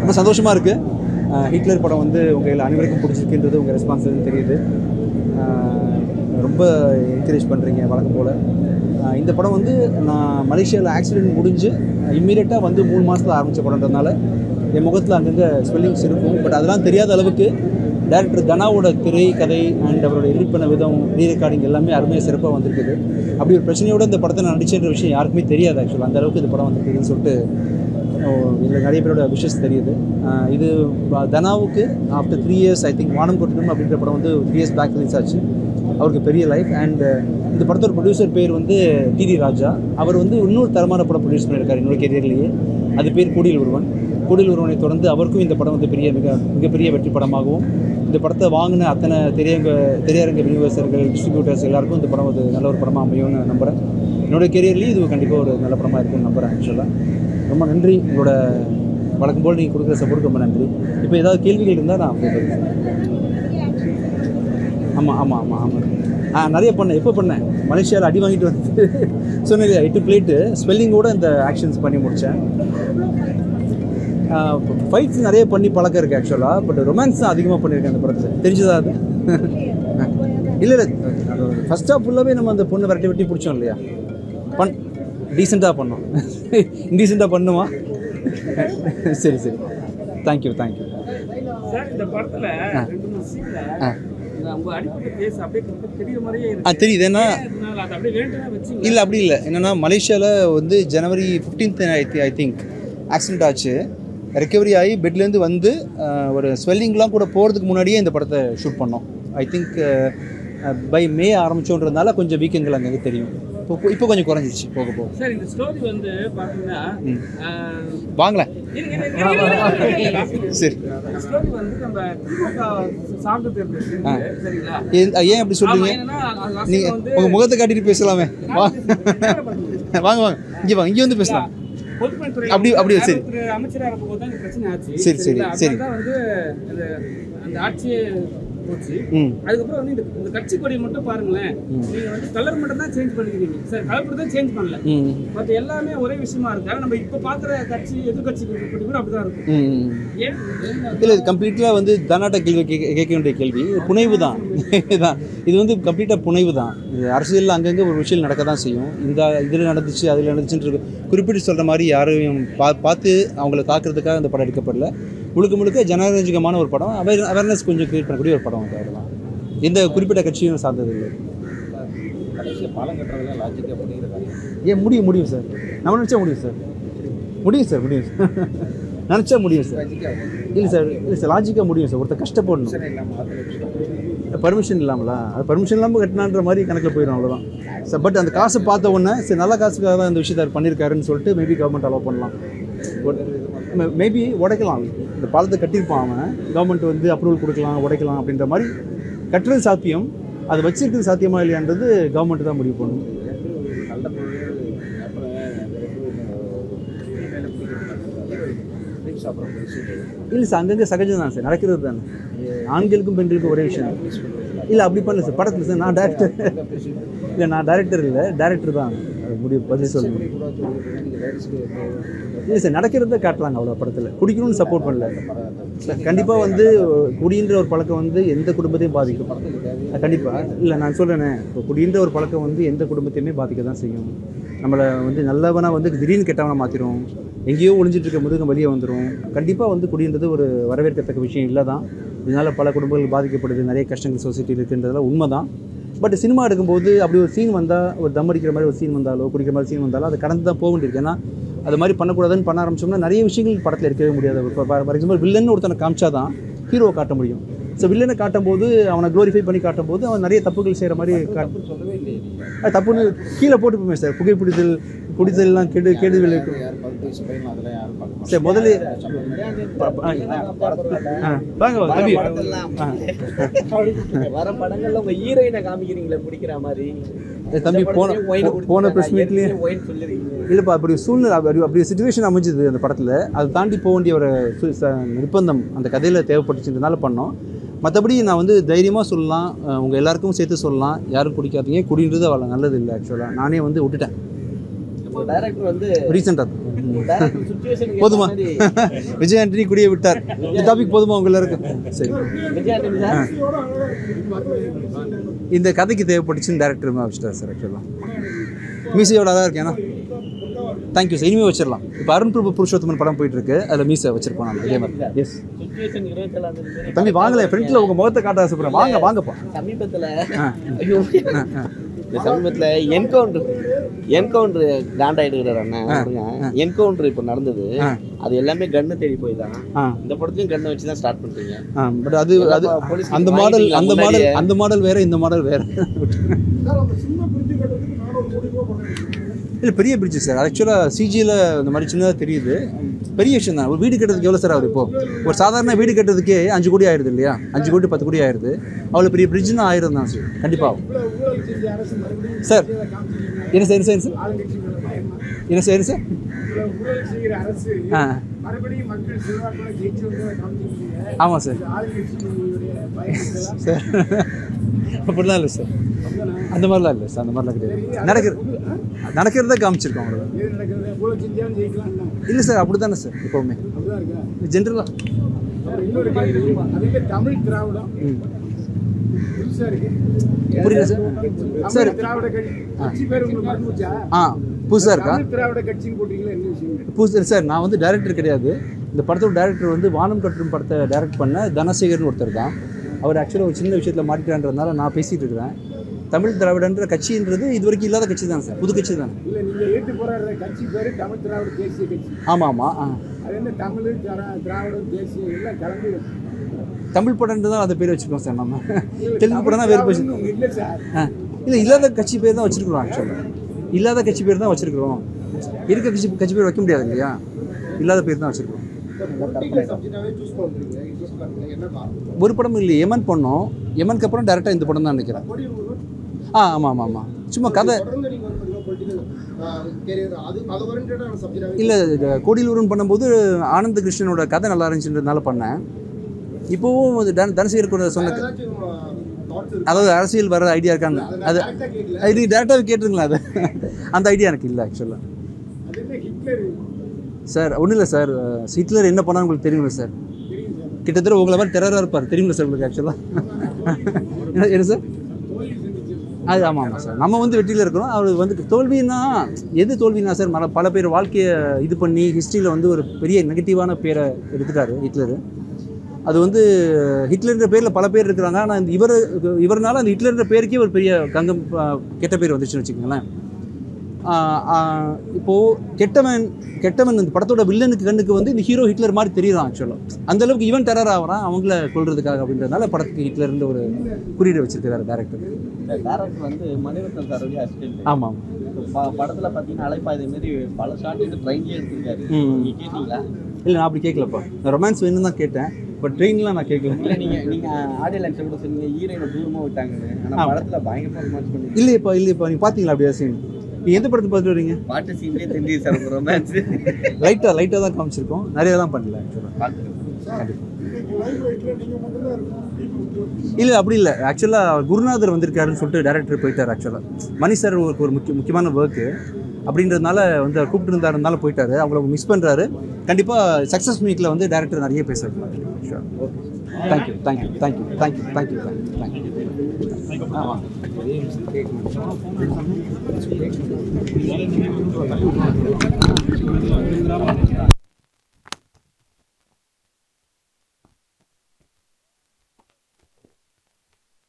ரொம்ப சந்தோஷமாக இருக்குது ஹிட்லர் படம் வந்து உங்கள் அனைவருக்கும் பிடிச்சிருக்குன்றது உங்கள் ரெஸ்பான்ஸ் தெரியுது ஆஹ் ரொம்ப என்கரேஜ் பண்ணுறீங்க வழக்கம் போல் இந்த படம் வந்து நான் மலேசியாவில் ஆக்சிடென்ட் முடிஞ்சு இம்மீடியட்டாக வந்து மூணு மாதத்தில் ஆரம்பித்த படம்ன்றதுனால என் முகத்தில் அங்கங்கே ஸ்பெல்லிங்ஸ் இருக்கும் பட் அதெல்லாம் தெரியாத அளவுக்கு டேரக்டர் தனாவோட திரை கதை அண்ட் அவரோட எடிட் பண்ண விதம் ரீ ரெக்கார்டிங் எல்லாமே அருமையாக சிறப்பாக வந்திருக்குது அப்படி ஒரு பிரச்சனையோட இந்த படத்தை நான் நடிச்சேன்ற விஷயம் யாருக்குமே தெரியாது ஆக்சுவலாக அந்த அளவுக்கு இந்த படம் வந்திருக்குதுன்னு சொல்லிட்டு இதில் நிறைய பேரோட விஷஸ் தெரியுது ஆஹ் இது ப- தனாவுக்கு after three years I think வானம் கொட்டணும் அப்படின்ற படம் வந்து த்ரீ இயர்ஸ் பேக் ரிலீஸ் ஆச்சு அவருக்கு பெரிய லைஃப் அண்ட் இந்த படத்தோட ப்ரொடியூசர் பேர் வந்து டிடி ராஜா அவர் வந்து இன்னொரு தரமான படம் ப்ரொடியூஸ் பண்ணியிருக்காரு இன்னொரு கெரியர்லேயே அது பேர் கூடியில் ஒருவன் கூடியில் ஒருவனை தொடர்ந்து அவருக்கும் இந்த படம் வந்து பெரிய மிக மிகப்பெரிய வெற்றி படமாகவும் இந்த படத்தை வாங்கின அத்தனை திரையங்க திரையரங்க விநியோகஸ்தர்கள் டிஸ்ட்ரிபியூட்டர்ஸ் எல்லாருக்கும் இந்த படம் வந்து நல்ல ஒரு படமாக அமையும்னு நம்புகிறேன் என்னோட கெரியர்லேயும் இது கண்டிப்பாக ஒரு நல்ல படமாக இருக்கும்னு நம்புகிறேன் ஆக்சுவலாக ரொம்ப நன்றி உங்களோட வழக்கம் போல் நீங்கள் கொடுக்குற சப்போர்ட் ரொம்ப நன்றி இப்போ ஏதாவது கேள்விகள் இருந்தால் நான் கேட்குறேன் ஆமாம் ஆமாம் ஆமாம் ஆமாம் ஆ நிறைய பண்ணேன் எப்போ பண்ணேன் மலேசியாவில் அடி வாங்கிட்டு வந்து சொன்னேன் எட்டு பிளேட்டு ஸ்பெல்லிங்கோட இந்த ஆக்ஷன்ஸ் பண்ணி முடித்தேன் ஃபைட்ஸ் நிறைய பண்ணி பழக்கம் இருக்குது ஆக்சுவலாக பட் ரொமான்ஸ் தான் அதிகமாக பண்ணியிருக்கேன் அந்த படத்தில் தெரிஞ்சதா அது இல்லை இல்லை ஃபஸ்ட் ஆஃப் ஃபுல்லாகவே நம்ம அந்த பொண்ணை விரட்டி வெட்டி பிடிச்சோம் இல்லையா பண் டீசெண்டாக பண்ணோம் இன்டீசெண்டாக பண்ணுமா சரி சரி தேங்க்யூ தேங்க்யூ சார் இந்த படத்துல ரெண்டு மூணு சீன்ல ஆ. இந்த உங்க அடிப்பட்ட பேஸ் அப்படியே ரொம்ப தெரிய மாதிரியே ஆ இருக்கு தெரியுது ஏன்னா அதனால அது அப்படியே வேண்டுமே வச்சீங்க இல்லை அப்படி இல்லை என்னென்னா மலேசியாவில் வந்து January fifteenth I think accident ஆச்சு ரெக்கவரி ஆகி பெட்லேருந்து வந்து அஹ், ஒரு ஸ்வெல்லிங்லாம் கூட போகிறதுக்கு முன்னாடியே இந்த படத்தை ஷூட் பண்ணோம் ஐ திங்க் பை மே ஆரம்பிச்சோன்றதுனால கொஞ்சம் வீக்கெண்ட்கள் அங்கங்கே தெரியும் இப்போ இப்போ கொஞ்சம் குறைஞ்சிச்சு போக போக சார் இந்த ஸ்டோரி வந்து பாத்தீங்கன்னா ம். ஆஹ், வாங்களேன் இருங்க, இருங்க, இருங்க, இருங்க, இருங்க. சரி இந்த ஸ்டோரி வந்து நம்ம திமுக சார்ந்தது இருக்கு சரிங்களா ஏன் ஏன் அப்படி ஆமா, சொல்கிறீங்க என்னன்னா அது last நீங்கள் வந்து உங்கள் முகத்தை காட்டிட்டு பேசலாமே வா வாங்க வாங்க இங்கே வாங்க இங்கே வந்து பேசலாம் பொதுப்பணித்துறை அப்படி- அப்படியே, சரி. அமைச்சர் அமைச்சராக இருக்கும்போது தான் இந்த பிரச்சனை ஆச்சு சரி, சரி, சரிங்களா? சரி. அதனால தான் வந்து அந்த அந்த ஆட்சியே போச்சு ம் அதுக்கப்புறம் வந்து இந்த இந்த கட்சி கொடி மட்டும் பாருங்களேன் நீங்க வந்து கலர் மட்டும் தான் சேஞ்ச் பண்ணிக்கிறீங்க சார் கலர் தான் சேஞ்ச் பண்ணல ம் மற்ற எல்லாமே ஒரே விஷயமா இருக்கு ஆனா நம்ம இப்ப பாக்குற கட்சி எதிர்கட்சி கொடி கூட அப்படிதான் இருக்கும் ம் ஏன் ஏன் இல்லை இது கம்ப்ளீட்டாக வந்து தனாட்ட கேள்வி கேட்க கேட்க வேண்டிய கேள்வி இது புனைவு தான் இதுதான் இது வந்து கம்ப்ளீட்டாக புனைவு தான் இது அரசியலில் அங்கங்கே ஒரு விஷயம் நடக்க தான் செய்யும் இந்த இதில் நடந்துச்சு அதில் நடந்துச்சுன்ற குறிப்பிட்டு சொல்கிற மாதிரி யாரையும் பா பார்த்து அவங்கள தாக்குறதுக்காக இந்த படம் எடுக்கப்படல முழுக்க முழுக்க ஜனரஞ்சகமான ஒரு படம் அவேர் அவேர்னஸ் கொஞ்சம் கிரியேட் பண்ணக்கூடிய ஒரு படம் அது அதெல்லாம் எந்த குறிப்பிட்ட கட்சியும் சார்ந்தது இல்லை கடைசியில் பாலம் கட்டுறதுல லாஜிக்காக பண்ணியிருக்காங்க ஏன் முடியும் முடியும் சார் நம்ம நினச்சா முடியும் சார் முடியும் சார் முடியும் சார் நினச்சா முடியும் சார் இல்லை சார் இல்லை சார் லாஜிக்காக முடியும் சார் ஒருத்தர் கஷ்டப்படணும் இல்லாமல் ஆத்திரம் பர்மிஷன் இல்லாமலா அது பர்மிஷன் இல்லாமல் கட்டினான்ற மாதிரி கணக்கில் போயிடும் அவ்வளோதான் சார் பட் அந்த காசு பார்த்த உடனே சரி நல்ல காசுக்காக தான் இந்த விஷயத்தை அவர் பண்ணியிருக்காருன்னு சொல்லிட்டு மேபி கவர்மெண்ட் அலோவ் பண்ணலாம் மேபி உடைக்கலாம் இந்த பாலத்தை கட்டியிருப்பான் அவன் கவர்மெண்ட் வந்து அப்ரூவல் கொடுக்கலாம் உடைக்கலாம் அப்படின்ற மாதிரி கட்டுறது சாத்தியம் அது வச்சிருக்கிறது சாத்தியமா இல்லையான்றது கவர்மெண்ட் தான் முடிவு பண்ணும் நல்ல பொருள் அப்புறம் ட்ரிங்க்ஸ் சாப்பிட்ற பேசிட்டு இல்லை சார் அங்கங்கே சகஜம் தான் சார் நடக்கிறது தானே ஆண்களுக்கும் பெண்களுக்கும் ஒரே விஷயம் இல்லை அப்படி பண்ணல சார் படத்தில் சார் நான் டேரக்டர் இல்லை நான் டேரக்டர் இல்லை டேரக்டர் தான் அது முடிவு பதில் சொல்லணும் கூட சொல்லிட்டு நீங்கள் லேடிஸ்க்கு இல்லை சார் நடக்கிறத காட்டுறாங்க அவ்வளோ படத்தில் குடிக்கணும்னு சப்போர்ட் பண்ணல கண்டிப்பாக வந்து குடின்ற ஒரு பழக்கம் வந்து எந்த குடும்பத்தையும் பாதிக்கும் கண்டிப்பாக இல்லை நான் சொல்கிறேனே இப்போ குடின்ற ஒரு பழக்கம் வந்து எந்த குடும்பத்தையுமே பாதிக்க தான் செய்யும் நம்மளை வந்து நல்லவனா வந்து திடீர்னு கெட்டவனா மாற்றிடும் எங்கேயோ ஒளிஞ்சிட்டு இருக்க முதுகம் வெளியே வந்துடும் கண்டிப்பாக வந்து குடின்றது ஒரு வரவேற்கத்தக்க விஷயம் இல்லை தான் இதனால் பல குடும்பங்கள் பாதிக்கப்படுது நிறைய கஷ்டங்கள் சொசைட்டியில் இருக்குன்றதெல்லாம் உண்மை தான் பட் சினிமா எடுக்கும்போது அப்படி ஒரு சீன் வந்தால் ஒரு தம் அடிக்கிற மாதிரி ஒரு சீன் வந்தாலோ குடிக்கிற மாதிரி சீன் வந்தாலோ அதை கடந்து தான் போக வேண்டியிருக்கு ஏன்னா அது மாதிரி பண்ணக்கூடாதுன்னு பண்ண ஆரம்பிச்சோம்னா நிறைய விஷயங்கள் படத்தில் இருக்கவே முடியாது இப்போ ஃபார் எக்ஸாம்பிள் வில்லன் ஒருத்தனை காமிச்சா தான் ஹீரோவை காட்ட முடியும் ஸோ வில்லனை காட்டும்போது அவனை க்ளோரிஃபை பண்ணி காட்டும்போது அவன் நிறைய தப்புகள் செய்கிற மாதிரி காட்டு சொல்லவே இல்லையே நீங்கள் அது தப்புன்னு கீழே போட்டு போமே சார் புகைப்பிடித்தல் குடித்தல்லாம் கெடு கெடு விளைவிக்கும் யார் பத்து வயசு பையன் அதெல்லாம் யாரும் பார்க்க மாட்டாங்க சரி முதல்ல ப- ப- ஆ, வாங்க வாங்க தம்பி ஆ. வர படங்கள்ல உங்க ஹீரோயினை காமிக்கிறீங்களே பிடிக்கிற மாதிரி ஏய், தம்பி போன போ- போன ப்ரெஸ் மீட்லேயே ஒயின் சொல்லிருக்கீங்க இல்லைப்பா அப்படி ஒரு சூழ்நிலை அப்படி அப்படி சுச்சுவேஷன் அமைஞ்சுது அந்த படத்தில் அதை தாண்டி போக வேண்டிய ஒரு சு- ச- நிர்பந்தம் அந்த கதையில் தேவைப்பட்டுச்சுன்றதுனால பண்ணோம் மற்றபடி நான் வந்து தைரியமாக சொல்லலாம் உங்கள் எல்லாருக்கும் சேர்த்து சொல்லலாம் யாரும் குடிக்காதீங்க குடின்றது அவ்வளோ நல்லது இல்லை ஆக்சுவலாக நானே வந்து விட்டுட்டேன் டைரக்டர் வந்து ரீசெண்டாக டைரக்டர் சுச்சுவேஷன் போதுமா விஜய் ஆண்டனி குடியே விட்டார் இந்த டாபிக் போதுமா உங்க எல்லாருக்கும் சரி விஜய் ஆண்டனி சார் இந்த கதைக்கு தேவைப்பட்டுச்சுன்னு டேரக்டர் வச்சுட்டார் சார் ஆக்சுவலாக மீசையோட தான் இருக்கேன் ஏன்னா தேங்க்யூ சார் இனிமேல் வச்சிடலாம் இப்போ அருண் பிரபு புருஷோத்தமன் படம் போயிட்டு இருக்கு அதில் மீசை வச்சிருப்போம் நான் இதே மாதிரி எஸ் சுச்சுவேஷன் இருபத்தேழாம் தேதி தம்பி வாங்கல ஃப்ரெண்ட்ல உங்க முகத்தை காட்ட ஆசைப்படுறேன் வாங்க வாங்கப்பா சமீபத்துல ஆ. ஐயோ ஆ, ஆ. இந்த சமீபத்துல என்கவுண்டர் என்கவுண்டர் காண்டாயிடுகிறார் அண்ணன் என்கவுண்டர் இப்போ நடந்தது ஆ. அது எல்லாமே கண்ணு தேடி போய் தான் ஆ இந்த படத்தையும் கண்ணை வச்சு தான் ஸ்டார்ட் பண்றீங்க ஆ பட் அது அது எல்லா போலீஸ் அந்த மாடல் அந்த மாடல் முன்னாடியே. அந்த மாடல் வேற இந்த மாடல் வேற இல்லை பெரிய பிரிட்ஜ் சார் ஆக்சுவலாக சிஜியில் இந்த மாதிரி சின்னதாக தெரியுது பெரிய விஷயம் தான் ஒரு வீடு கட்டுறதுக்கு எவ்வளோ சார் ஆகுது இப்போ ஒரு சாதாரண வீடு கட்டுறதுக்கே அஞ்சு கோடி ஆயிடுது இல்லையா அஞ்சு கோடி பத்து கோடி ஆயிடுது அவ்வளோ பெரிய பிரிட்ஜ்னா ஆயிரம் தான் சார் கண்டிப்பாக சார் என்ன சார் என்ன சார் என்ன சார் என்ன சார் அரசு ஆ மறுபடியும் மக்கள் செல்வாக்குள்ள ஜெயிச்சு வந்து காமிச்சிருக்கீங்க ஆமாம் சார் ஆளுங்கட்சியினுடைய பயணத்தெல்லாம் சார் அப்படிலாம் இல்லை சார் அந்த மாதிரிலாம் இல்லை சார் அந்த மாதிரிலாம் கிடையாது நடக்கிறது நடக்கிறத காமிச்சிருக்கோம் அவ்வளோதான் எது நடக்கிறது எவ்வளோ செஞ்சாலும் ஜெயிக்கலாம் இல்லை சார் அப்படி தானே சார் எப்போவுமே அப்படிதான் இருக்கா ஜென்ரலாக அப்புறம் இன்னொரு கேள்வி அதுவே தமிழ் திராவிடம் புதுசா இருக்கு புரியல சார் சார் தமிழ் திராவிட கட்சி கட்சி பேர் உங்களுக்கு மறந்து போச்சா ஆ புதுசாக இருக்கா தமிழ் திராவிட கட்சின்னு போட்டீங்களா என்ன விஷயம் புதுசு சார் நான் வந்து டைரக்டர் கிடையாது இந்த படத்தோட டைரக்டர் வந்து வானம் கட்டும் படத்தை டைரக்ட் பண்ண தனசேகர்னு ஒருத்தர் தான் அவர் ஆக்சுவலாக ஒரு சின்ன விஷயத்தில் மாட்டிட்டான்றதுனால நான் பேசிகிட்டு இருக்கிறேன் தமிழ் திராவிடன்ற கட்சின்றது இது வரைக்கும் இல்லாத கட்சி தான் சார் புது கட்சி தான் இல்ல நீங்க ஏற்று போராடுற கட்சி பேரு தமிழ் திராவிட தேசிய கட்சி ஆமாம் ஆமாம் ஆ அது என்ன தமிழ் திரா- திராவிடம் தேசியம் எல்லாம் கலந்து தமிழ் படம்னு தான் அதை பேர் வச்சுருக்கோம் சார் நம்ம தெலுங்கு படம் தான் வேறு பேர் திராவிடம்னு இல்ல சார் ஆ இல்லை இல்லாத கட்சி பேர் தான் வச்சிருக்கிறோம் ஆக்சுவலாக இல்லாத கட்சி பேர் தான் வச்சிருக்கிறோம் இருக்க கட்சி கட்சி பேர் வைக்க முடியாது இல்லையா இல்லாத பேர் தான் வச்சிருக்கிறோம் ஒரு படம் இல்லையே எமன் பண்ணோம் எமனுக்கு அப்புறம் டேரெக்டாக இந்த படம் தான் நினைக்கிறேன் ஆ ஆமாம் ஆமாம் ஆமாம் சும்மா கதை இல்லை கோடியிலூரன் பண்ணும்போது ஆனந்த கிருஷ்ணனோட கதை நல்லா இருந்துச்சுன்றதுனால பண்ணேன் இப்போவும் அது தன தனசேகர் கூட சொன்ன அதாவது அரசியல் வர ஐடியா இருக்கான்னு அது அது நீங்கள் டேரெக்டாக கேட்டுருங்களா அது அந்த ஐடியா எனக்கு இல்லை ஆக்சுவலாக அது என்ன ஹிட்லர் சார் ஒன்றும் இல்லை சார் ஹிட்லர் என்ன பண்ணான்னு உங்களுக்கு தெரியுங்களா சார் தெரியும் சார் கிட்டத்தட்ட உங்களை மாதிரி டெரராக இருப்பார் தெரியுங்களா சார் உங்களுக்கு ஆக்சுவலாக என்ன சார் தோல்வி சந்திச்சு அது ஆமாம் ஆமாம் சார் நம்ம வந்து வெற்றியில் இருக்கிறோம் அவர் வந்து தோல்வின்னா எது தோல்வினா சார் மல பல பேர் வாழ்க்கையை இது பண்ணி ஹிஸ்ட்ரியில் வந்து ஒரு பெரிய நெகட்டிவான பேரை எடுத்துட்டாரு ஹிட்லர் அது வந்து ஹிட்லர்ன்ற பேரில் பல பேர் இருக்கிறாங்க ஆனால் இந்த இவர் இவர்னால அந்த ஹிட்லர்ன்ற பேருக்கே ஒரு பெரிய கங்கம் ஆ, கெட்ட பேர் வந்துச்சுன்னு வச்சுக்கோங்களேன் ஆஹ் ஆஹ் இப்போ கெட்டவன் கெட்டவன் இந்த படத்தோட வில்லனுக்கு கண்ணுக்கு வந்து இந்த ஹீரோ ஹிட்லர் மாதிரி தெரியறான் ஆக்சுவலாக அந்த அளவுக்கு இவன் டெரர் ஆகிறான் அவங்கள கொல்றதுக்காக அப்படின்றதுனால படத்துக்கு ஹிட்லர்ன்ற ஒரு குறியீடு வச்சிருக்கிறாரு டேரக்டர் டேரக்டர் வந்து மணிரத்னம் சார் வழி அசிஸ்டன்ட் ஆமாம் படத்துல பாத்தீங்கன்னா அலைப்பாயுதை மாதிரி பல ஷாட் வந்து ட்ரெயின்லயே எடுத்திருக்காரு ம். நீங்க கேட்டீங்களா இல்லை நான் அப்படி கேட்கலப்பா நான் ரொமான்ஸ் வேணும்னு தான் கேட்டேன் பட் ட்ரெயின்லாம் நான் கேட்கல இல்ல நீங்க நீங்க ஆடியோ லைன்ஸ் கூட சொன்னீங்க ஹீரோயினை தூரமா விட்டாங்கன்னு ஆனா ஆமா. படத்துல பயங்கர ரொமான்ஸ் பண்ணி இல்லையப்பா இல்லையப்பா நீங்கள் பார்த்தீங்களா அப்படியா சீன் நீங்கள் எந்த படத்தை பார்த்துட்டு வரீங்க பாட்டு சீன்லயே தெரிஞ்சு சார் உங்க ரொமான்ஸ் லைட்டாக லைட்டாக தான் காமிச்சிருக்கோம் நிறைய தான் பண்ணல ஆக்சுவலாக பார்த்துருக்கேன் இல்லை அப்படி இல்லை ஆக்சுவலாக குருநாதர் வந்திருக்காருன்னு சொல்லிட்டு டேரக்டர் போயிட்டார் ஆக்சுவலாக மணி சார் ஒரு ஒரு முக்கிய முக்கியமான ஒர்க்கு அப்படின்றதுனால வந்து அவர் கூப்பிட்டு இருந்தாருனால போயிட்டாரு அவங்கள மிஸ் பண்ணுறாரு கண்டிப்பாக சக்ஸஸ் மீட்டில் வந்து டேரக்டர் நிறைய பேசுகிறாங்க sure okay thank you thank you thank you thank you thank you thank you thank you ஆமாம் கேட்கணும்